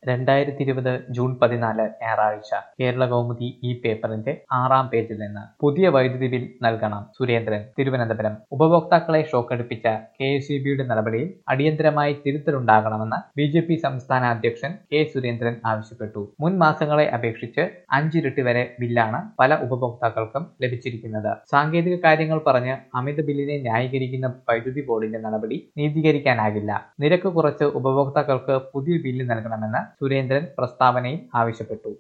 രണ്ടായിരത്തി ഇരുപത് ജൂൺ പതിനാല് ഞായറാഴ്ച കേരള കൗമുദി ഈ പേപ്പറിന്റെ ആറാം പേജിൽ നിന്ന് പുതിയ വൈദ്യുതി ബിൽ നൽകണം സുരേന്ദ്രൻ തിരുവനന്തപുരം ഉപഭോക്താക്കളെ ഷോക്കടിപ്പിച്ച കെ എസ് ഇ ബിയുടെ നടപടിയിൽ അടിയന്തരമായി തിരുത്തലുണ്ടാകണമെന്ന് ബി ജെ പി സംസ്ഥാന അധ്യക്ഷൻ കെ സുരേന്ദ്രൻ ആവശ്യപ്പെട്ടു മുൻ മാസങ്ങളെ അപേക്ഷിച്ച് അഞ്ചിരട്ടി വരെ ബില്ലാണ് പല ഉപഭോക്താക്കൾക്കും ലഭിച്ചിരിക്കുന്നത് സാങ്കേതിക കാര്യങ്ങൾ പറഞ്ഞ് അമിത ബില്ലിനെ ന്യായീകരിക്കുന്ന വൈദ്യുതി ബോർഡിന്റെ നടപടി നീതീകരിക്കാനാകില്ല നിരക്ക് കുറച്ച് ഉപഭോക്താക്കൾക്ക് പുതിയ ബില്ല് നൽകണമെന്ന് സുരേന്ദ്രൻ പ്രസ്താവനയിൽ ആവശ്യപ്പെട്ടു